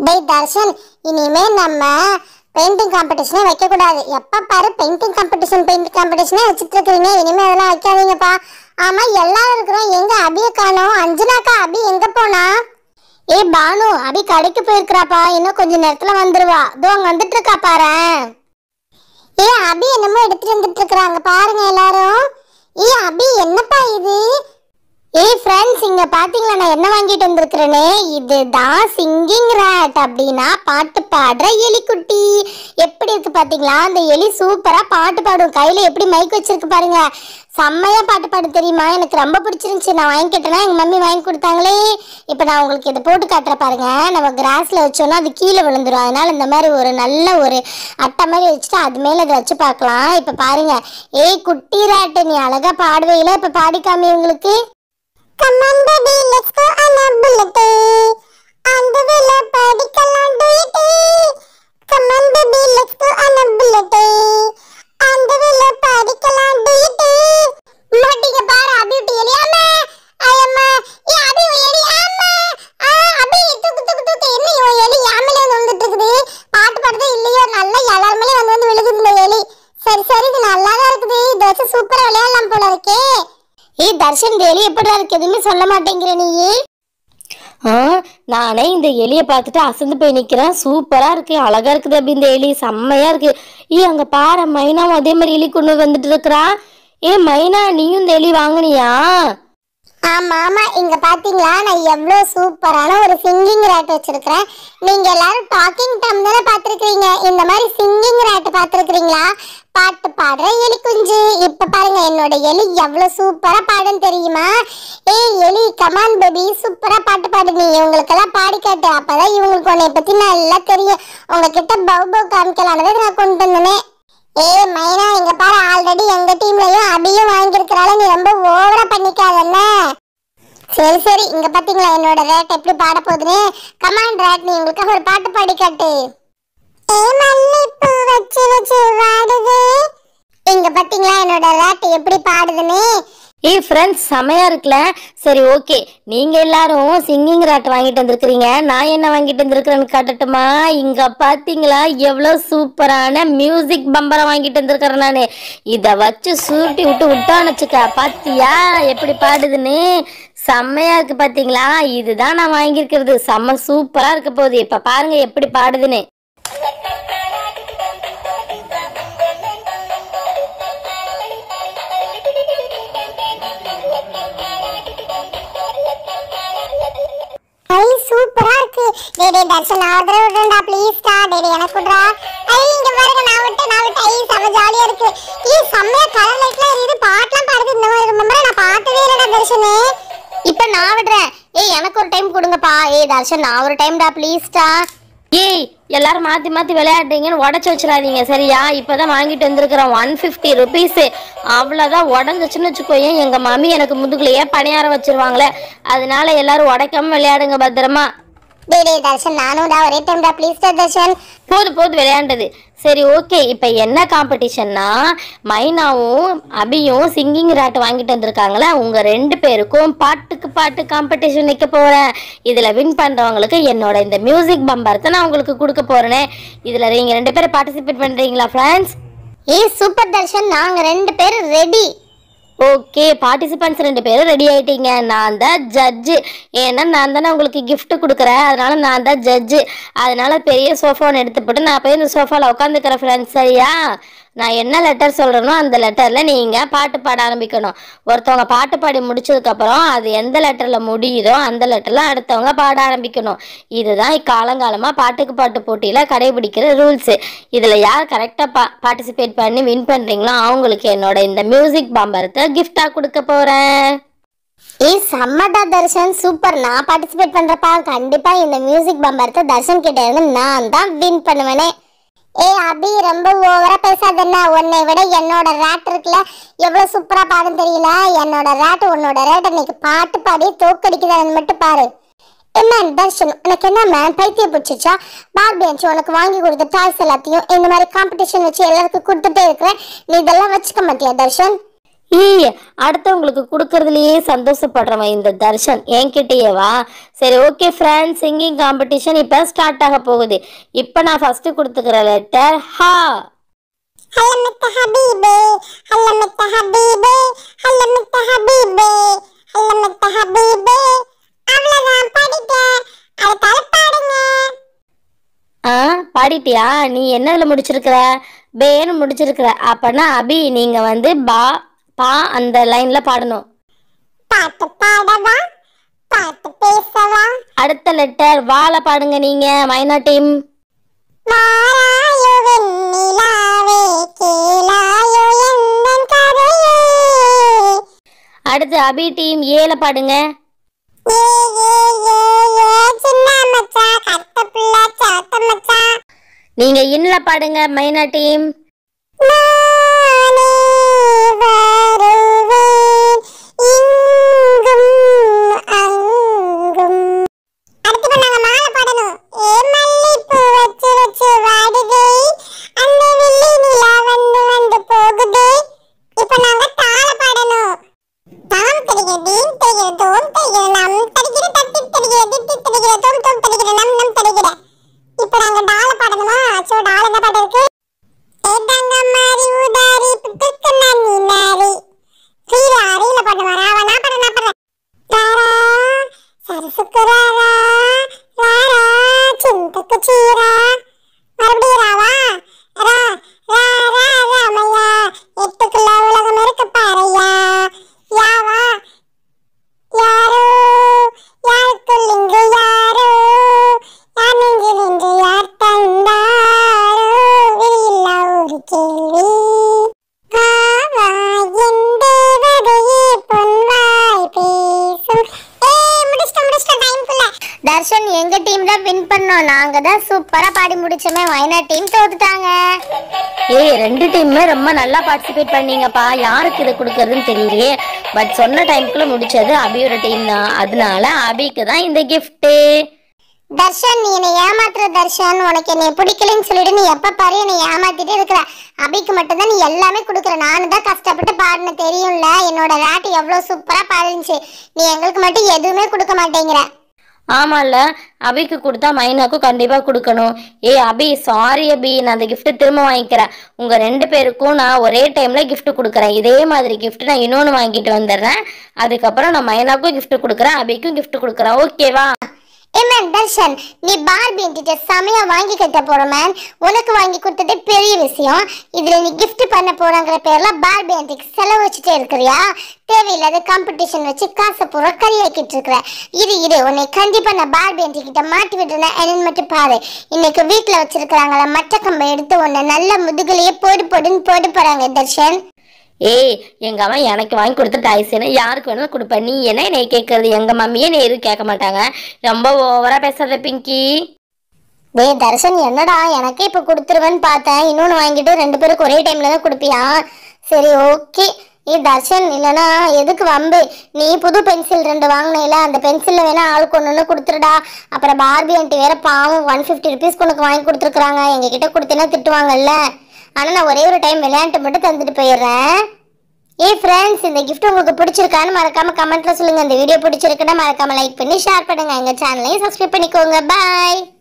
டேய் தர்ஷன் இனிமே நம்ம பெயிண்டிங் காம்படிஷனே வைக்க கூடாது எப்ப பாரு பெயிண்டிங் காம்படிஷன் பெயிண்டிங் காம்படிஷனே வச்சுட்டு இருக்கீங்க இனிமே அதெல்லாம் வைக்காதீங்கப்பா ஆமா எல்லாரும் இருக்கிறோம் எங்க அபிய காணோம் அஞ்சனாக்கா அபி எங்க போனா ஏ பானு அபி கடைக்கு போயிருக்கிறாப்பா இன்னும் கொஞ்ச நேரத்துல வந்துருவா இதோ அங்க வந்துட்டு இருக்கா பாரேன் ஏ அபி என்னமோ எடுத்துட்டு வந்துட்டு இருக்காங்க பாருங்க எல்லாரும் ஏ அபி என்னப்பா இது ஏய் ஃப்ரெண்ட்ஸ் இங்க பாத்தீங்களா நான் என்ன வாங்கிட்டு வந்திருக்கிறேனே இதுதான் சிங்கிங் ரேட் அப்படின்னா பாட்டு பாடுற எலிக்குட்டி எப்படி இருக்கு பாத்தீங்களா அந்த எலி சூப்பரா பாட்டு பாடும் கையில எப்படி மைக் வச்சிருக்கு பாருங்க செம்மையா பாட்டு பாட தெரியுமா எனக்கு ரொம்ப பிடிச்சிருந்துச்சு நான் வாங்கிக்கிட்டேன்னா எங்க மம்மி வாங்கி கொடுத்தாங்களே இப்போ நான் உங்களுக்கு இதை போட்டு காட்டுற பாருங்க நம்ம கிராஸ்ல வச்சோம்னா அது கீழே விழுந்துரும் அதனால இந்த மாதிரி ஒரு நல்ல ஒரு அட்டை மாதிரி வச்சுட்டு அது மேல இதை வச்சு பார்க்கலாம் இப்போ பாருங்க ஏய் குட்டி ராட்டு நீ அழகா பாடுவீங்களா இப்போ பாடி காமி உங்களுக்கு Come on, baby, let's go on a bullet. On the wheel, படிக்கலாம் duet. Come on, baby, let's go on a bullet. On the wheel, படிக்கலாம் duet. மாட்டிங்க பாரு, அபியூட்டி எலி. அம்மா, ஐயம்மா, ஏ, அபி, உன் எலி, அம்மா. ஆ, அபி, தூக்கு, தூக்கு, தூக்கு. என்ன இவன் எலி என் மேலே வந்து விழுந்துட்டு இருக்குது? பாட்டு பாடுதோ இல்லையோ, நல்லா எல்லார் மேலேயும் வந்து வந்து விழுகுது இந்த எலி. சரி சரி இது நல்லா தான் இருக்குது இதை வச்சு சூப்பரா விளையாடலாம் போல இருக்கே ஏய் தர்ஷன் இந்த எலி எப்படிடா இருக்கு எதுவுமே சொல்ல மாட்டேங்கிற நீ ஆ நானே இந்த எலியை பார்த்துட்டு அசந்து போய் நிக்கிறேன் சூப்பரா இருக்கு அழகா இருக்குது அப்படி இந்த எலி செம்மையா இருக்கு ஏ அங்க பாரு மைனாவும் அதே மாதிரி எலி கொண்டு வந்துட்டு இருக்கிறா ஏ மைனா நீயும் இந்த எலி வாங்குனியா ஆமா ஆமா இங்க பாத்தீங்களா நான் எவ்வளவு சூப்பரான ஒரு சிங்கிங் ரேட் வச்சிருக்கிறேன் நீங்க எல்லாரும் டாக்கிங் டம் தானே பாத்திருக்கீங்க இந்த மாதிரி சிங்கிங் ரேட் பாத்திருக்கீங்களா பாட்டு பாடுற எலி குஞ்சு இப்ப பாருங்க என்னோட எலி எவ்வளவு சூப்பரா பாடுன்னு தெரியுமா ஏய் எலி கமான் பேபி சூப்பரா பாட்டு பாடு நீ இவங்களுக்கெல்லாம் பாடி காட்டு அப்பதான் இவங்களுக்கு உன்னை பத்தி நல்லா தெரியும் உங்ககிட்ட பவு பவு காமிக்கலானதை நான் கொண்டு வந்தேனே ஏய் மைனா இங்க பாரு ஆல்ரெடி எங்க டீம்லயும் அபியும் வாங்கியிருக்கிறால நீ ரொம்ப ஓவரா பண்ணிக்காத என்ன சரி சரி இங்க பாத்தீங்களா என்னோட ரேட் எப்படி பாட போகுதுன்னு கமாண்ட் ரேட் நீ உங்களுக்காக ஒரு பாட்டு பாடி காட்டு ஏ மல்லிப்பூ வச்சு வச்சு வாடுது இங்க பாத்தீங்களா என்னோட ரேட் எப்படி பாடுதுன்னு ஏய் ஃப்ரெண்ட்ஸ் செமையா இருக்குல்ல சரி ஓகே நீங்க எல்லாரும் சிங்கிங் ராட் வாங்கிட்டு வந்திருக்கிறீங்க நான் என்ன வாங்கிட்டு வந்திருக்கிறேன்னு காட்டட்டுமா இங்க பாத்தீங்களா எவ்வளவு சூப்பரான மியூசிக் பம்பரம் வாங்கிட்டு வந்திருக்கிறேன் நானு இத வச்சு சுருட்டி விட்டு விட்டான்னு வச்சுக்க பாத்தியா எப்படி பாடுதுன்னு செம்மையா இருக்கு பாத்தீங்களா இதுதான் நான் வாங்கியிருக்கிறது செம்ம சூப்பரா இருக்க போகுது இப்ப பாருங்க எப்படி பாடுதுன்னு ஐ சூப்பரா இருக்கு டேய் டேய் தர்ஷன் நான் ஒரு தடவை விடுறேன்டா ப்ளீஸ் டா டேய் டேய் எனக்கு விடுறா ஐ இங்க பாருங்க நான் விட்டு நான் விட்டு ஐ செம ஜாலியா இருக்கு ஈ செம்மையா கலர் லைட்லாம் எரியுது பாட்டுலாம் பாடுது இந்த மாதிரி மெம்பரை நான் பார்த்ததே இல்லடா தர்ஷனு இப்போ நான் விடுறேன் ஏய் எனக்கு ஒரு டைம் கொடுங்கப்பா ஏய் தர்ஷன் நான் ஒரு டைம்டா ப்ளீஸ்டா ஏய் எல்லாரும் மாத்தி மாத்தி விளையாடுறீங்கன்னு உடச்சு வச்சிடாதீங்க சரியா இப்பதான் வாங்கிட்டு வந்திருக்கிறேன் ஒன் ஃபிஃப்டி ருபீஸ் அவ்வளோதான் உடஞ்சிச்சுன்னு வச்சுக்கோயேன் எங்க மம்மி எனக்கு முதுகுலையே பணியாரம் வச்சிருவாங்களே அதனால எல்லாரும் உடைக்காம விளையாடுங்க பத்திரமா டேய் டேய் தர்ஷன் நானும்டா ஒரே டைம்டா ப்ளீஸ்டா தர்ஷன் போது போது விளையாண்டது சரி ஓகே இப்போ என்ன காம்படிஷன்னா மைனாவும் அபியும் சிங்கிங் ராட் வாங்கிட்டு வந்திருக்காங்களே உங்க ரெண்டு பேருக்கும் பாட்டுக்கு பாட்டு காம்படிஷன் வைக்க போறேன் இதுல வின் பண்றவங்களுக்கு என்னோட இந்த மியூசிக் பம்பரத்தை நான் உங்களுக்கு கொடுக்க போறேனே இதுல நீங்க ரெண்டு பேரும் பார்ட்டிசிபேட் பண்றீங்களா ஃப்ரெண்ட்ஸ் ஏய் சூப்பர் தர்ஷன் நாங்க ரெண்டு பேரும் ரெடி ஓகே பார்ட்டிசிபென்ட்ஸ் ரெண்டு பேரும் ரெடி ஆயிட்டீங்க நான் தான் ஜட்ஜு ஏன்னா நான் தானே உங்களுக்கு gift கொடுக்குறேன் அதனால நான் தான் ஜட்ஜு அதனால பெரிய சோஃபா ஒன்று எடுத்து போட்டு நான் போய் இந்த சோஃபாவில் உட்காந்துக்கிறேன் ஃப்ரெண்ட்ஸ் சரியா நான் என்ன லெட்டர் சொல்கிறேனோ அந்த லெட்டரில் நீங்கள் பாட்டு பாட ஆரம்பிக்கணும் ஒருத்தவங்க பாட்டு பாடி முடிச்சதுக்கப்புறம் அது எந்த லெட்டரில் முடியுதோ அந்த லெட்டரில் அடுத்தவங்க பாட ஆரம்பிக்கணும் இதுதான் காலங்காலமாக பாட்டுக்கு பாட்டு போட்டியில் கடைபிடிக்கிற ரூல்ஸு இதில் யார் கரெக்டாக பா பார்ட்டிசிபேட் பண்ணி வின் பண்ணுறீங்களோ அவங்களுக்கு என்னோட இந்த மியூசிக் பாம்பரத்தை கிஃப்டாக கொடுக்க போகிறேன் ஏய் செம்மடா தர்ஷன் சூப்பர் நான் பார்ட்டிசிபேட் பண்றப்பா கண்டிப்பா இந்த மியூசிக் பம்பரத்தை தர்ஷன் கிட்ட இருந்து நான் தான் வின் பண்ணுவேனே ஏய் அபி ரொம்ப ஓவரா பேசாதன்னா உன்னை விட என்னோட ரேட் இருக்குல்ல எவ்வளவு சூப்பரா பாடும் தெரியல என்னோட ரேட் உன்னோட ரேட் இன்னைக்கு பாட்டு பாடி தோக்கடிக்குதான்னு மட்டும் பாரு என்ன தர்ஷன் உனக்கு என்ன மேம் பைத்தியம் பிடிச்சிச்சா பார்பி அஞ்சு உனக்கு வாங்கி கொடுத்த டாய்ஸ் எல்லாத்தையும் இந்த மாதிரி காம்படிஷன் வச்சு எல்லாருக்கும் கொடுத்துட்டே இருக்கிறேன் நீ இதெல்லாம் வச்சுக்க மாட்டியா தர்ஷன் ஏய் அடுத்தவங்களுக்கு கொடுக்கறதுலயே சந்தோஷப்படுறவன் இந்த தர்ஷன் என்கிட்டயே வா சரி ஓகே ஃப்ரெண்ட்ஸ் சிங்கிங் காம்படிஷன் இப்போ ஸ்டார்ட் ஆக போகுது இப்போ நான் ஃபர்ஸ்ட் கொடுத்துக்கிற லெட்டர் ஹா ஹல்லமித்த ஹபீபே ஹல்லமித்த ஹபீபே ஹல்லமித்த ஹபீபே ஹல்லமித்த ஹபீபே அவ்வளவுதான் படிட்டேன் அடுத்தால பாடுங்க ஆ பாடிட்டியா நீ என்னதுல முடிச்சிருக்கிற பேன்னு முடிச்சிருக்கிற அப்பனா அபி நீங்க வந்து பா பா அந்த லைன்ல பாடணும் பாட்டு பாடவா பாட்டு பேசவா அடுத்த லெட்டர் வாழ பாடுங்க நீங்க மைனா டீம் வாராயோ வெண்ணிலாவே கேளாயோ எந்தன் கதையே அடுத்து அபி டீம் ஏல பாடுங்க ஏ ஏ ஏ ஏ சின்ன மச்சான் கத்த புள்ள சாத்த மச்சான் நீங்க இன்னல பாடுங்க மைனா டீம் நானே வருவேன் இங்கும் அங்கும் அடுத்து இப்ப நாங்க மாலை பாடணும் ஏ மல்லிப்பூ வச்சு வச்சு வாடுதே அந்த வெள்ளி நிலா வந்து வந்து போகுதே இப்ப நாங்க தாள பாடணும் தாம் தருகிற தீம் தருகிற தோம் தருகிற நம் தருகிற தட்டி தருகிற திட்டி தருகிற தோம் தோம் தருகிற நம் நம் தருகிற இப்ப நாங்க டால பாடணுமா சோ டால என்ன பாட்டு இருக்கு ஏதாங்க மாறி உதாரி புத்துக்கு நன்னி நாரி ரீல ரீல பாட்டு வரா நான் பாடு நான் பாடு ராரா சரசுக்கு ராரா ராரா சிந்தக்கு சீரா மறுபடியும் ராவா ரா ரா ரா ராமையா எட்டுக்குள்ள உலகம் இருக்கு பாரையா யாவா யாரோ யாருக்குள் இங்கு யாரோ யார் நெஞ்சில் இன்று யார் தந்தாரோ விழியில்லா ஒரு கேள்வி வா, வா, என் தேவதையே பொன்வாய் பேசும். ஏய், முடிச்சிட்டோம், முடிச்சிட்டோம், time குள்ள. தர்ஷன் எங்க டீம் தான் வின் பண்ணோம் நாங்க தான் சூப்பரா பாடி முடிச்சோமே வயனா டீம் தோத்துட்டாங்க ஏய் ரெண்டு டீமுமே ரொம்ப நல்லா பார்ட்டிசிபேட் பண்ணீங்கப்பா யாருக்கு இது கொடுக்கறதுன்னு தெரியலையே பட் சொன்ன டைம்க்குள்ள முடிச்சது அபியோட டீம் தான் அதனால அபிக்கு தான் இந்த gift தர்ஷன் நீ என்னை ஏமாத்துற தர்ஷன் உனக்கு என்னை பிடிக்கலன்னு சொல்லிட்டு நீ எப்ப பாரு என்னை ஏமாத்திட்டே இருக்கிற அபிக்கு மட்டும்தான் நீ எல்லாமே கொடுக்குற நானும் தான் கஷ்டப்பட்டு பாடின தெரியும்ல என்னோட ராட்டு எவ்வளவு சூப்பரா பாடுச்சு நீ எங்களுக்கு மட்டும் எதுவுமே கொடுக்க மாட்டேங்கிற ஆமால அபிக்கு கொடுத்தா மைனாக்கும் கண்டிப்பா கொடுக்கணும் ஏய் அபி சாரி அபி நான் அந்த gift திரும்ப வாங்கிக்கிறேன் உங்க ரெண்டு பேருக்கும் நான் ஒரே டைம்ல gift கொடுக்குறேன் இதே மாதிரி gift நான் இன்னொன்று வாங்கிட்டு வந்துடுறேன் அதுக்கப்புறம் நான் மைனாக்கும் gift கொடுக்குறேன் அபிக்கும் gift கொடுக்குறேன் ஓகேவா ஏமேன் தர்ஷன் நீ பார்பி என்கிட்ட செமையா வாங்கி கட்ட போற மேன் உனக்கு வாங்கி கொடுத்ததே பெரிய விஷயம் இதுல நீ gift பண்ண போறங்கிற பேர்ல பார்பி ஆன்டிக்கு செலவு வச்சுட்டே இருக்கிறியா தேவையில்லாத காம்படிஷன் வச்சு காசை பூரா கறியாக்கிட்டு இருக்கிற இரு இரு உன்னை கண்டிப்பா நான் பார்பி ஆன்டி கிட்ட மாட்டி விடுறேன் என்னன்னு மட்டும் பாரு இன்னைக்கு வீட்டுல வச்சிருக்கிறாங்களா மட்ட கம்பை எடுத்து உன்னை நல்ல முதுகுலயே போடு போடுன்னு போட்டு போறாங்க தர்ஷன் ஏய் எங்க அம்மா எனக்கு வாங்கி கொடுத்த டாய்ஸ்னு யாருக்கு வேணாலும் கொடுப்பேன் நீ என்ன என்னை கேட்கறது எங்க மம்மியே நீ எதுவும் கேட்க மாட்டாங்க ரொம்ப ஓவரா பேசாத பிங்கி டேய் தர்ஷன் என்னடா எனக்கே இப்போ கொடுத்துருவேன்னு பார்த்தேன் இன்னொன்று வாங்கிட்டு ரெண்டு பேருக்கு ஒரே டைம்ல தான் கொடுப்பியா சரி ஓகே ஏ தர்ஷன் இல்லைனா எதுக்கு வம்பு நீ புது பென்சில் ரெண்டு வாங்கினேல அந்த பென்சிலில் வேணா ஆளுக்கு ஒன்று ஒன்று கொடுத்துருடா அப்புறம் பார்பி ஆண்டி வேற பாவம் ஒன் ஃபிஃப்டி ருபீஸ் உனக்கு வாங்கி கொடுத்துருக்குறாங்க எங்ககிட்ட கொடுத்தேன்னா திட்டுவாங்கல்ல ஆனால் நான் ஒரே ஒரு டைம் விளையாண்டு மட்டும் தந்துட்டு போயிடுறேன் ஏ ஃப்ரெண்ட்ஸ் இந்த gift உங்களுக்கு பிடிச்சிருக்கான்னு மறக்காம கமெண்ட்ல சொல்லுங்க இந்த வீடியோ பிடிச்சிருக்குன்னா மறக்காம லைக் பண்ணி ஷேர் பண்ணுங்க எங்க சேனலையும் சப்ஸ்கிரைப் பண்ணிக்கோங்க பாய்